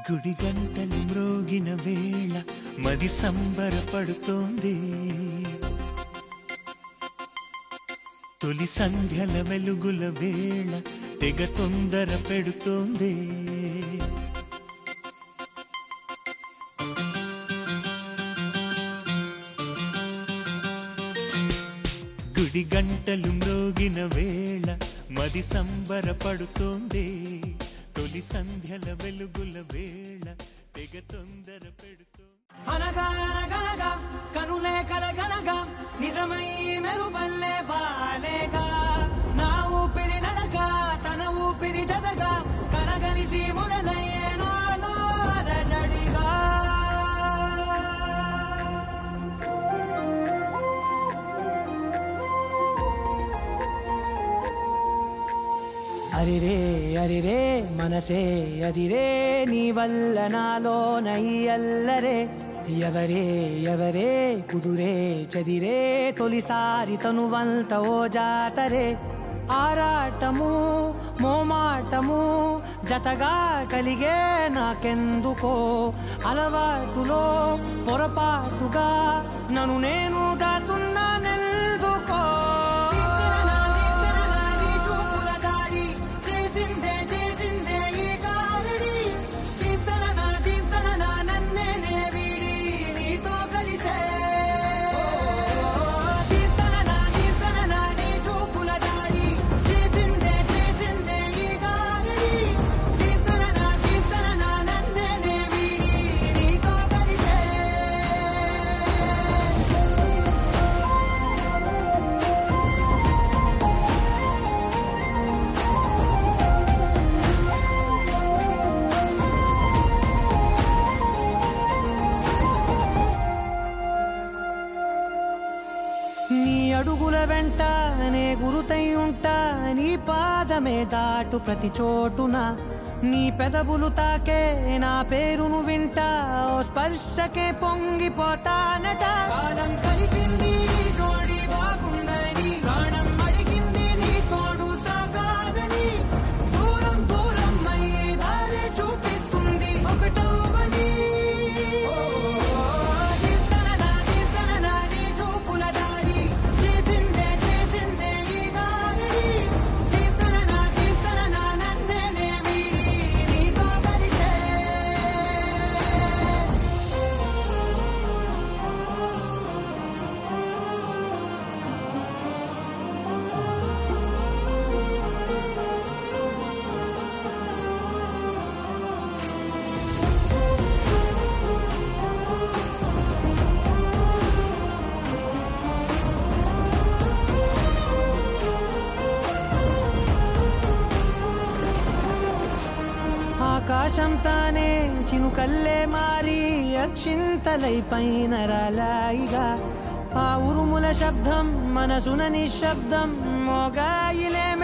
గుడి గంటలు మ్రోగిన వేళ మది సంబరపడుతోంది తొలి సంధ్యల వెలుగుల వేళ తెగ తొందర పెడుతోంది గుడి గంటలు మ్రోగిన వేళ మది సంబరపడుతోంది తొలి సంధ్యల వెలుగుల వేళ తెగ తొందర పెడుతోంది అనగా అనగనగా కనులే కలగనగా నిజమై మెరుపల్లే బాలేగా నా ఊపిరి నడక తన ఊపిరి జతగా కనగలిసి మొదలయ్యే నాలో అలజడిగా అరిరే అరిరే మనసే అరిరే నీ వల్ల నాలో నయ్యల్లరే ఎవరే ఎవరే కుదురే చదిరే తొలిసారి తనువంత ఓ జాతరే ఆరాటము మోమాటము జతగా కలిగే నాకెందుకో అలవాటులో పొరపాటుగా నన్ను నేను దాటున్నా నెల్దుకో చూపుల దాడి చేసిందే చేసిందే ఈ కారడి దీప్తన దీప్తన నన్నే వీడి నీతో కలిసే దీప్తన దీప్తన నీ చూపుల దాడి చేసిందే చేసిందే ఈ కారడి దీప్తన దీప్తన నన్నే వీడి నీతో కలిసే నీ అడుగుల వెంట నే గురుతై ఉంటా నీ పాదమే దాటు ప్రతి చోటున నీ పెదవులు తాకే నా పేరును వింటా ఓ స్పర్శకే పొంగిపోతానట కాలం కలిపింది జోడి బాగుందని ప్రాణం అడిగింది నీ తోడు సాగాలని దూరం దూరం అయ్యే దారి చూపిస్తుంది ఒకటవని దీప్తననా దీప్తననా నీ చూపుల దారి చేసిందే చేసిందే ఈ దారి దీప్తననా దీప్తననా నన్నే వీడి నీతో కలిసే ఆకాశం తానే చినుకల్లే మారి అక్షింతలై పైన రాలాయిగా ఆ ఉరుముల శబ్దం మనసున నిశ్శబ్దం మోగాయిలే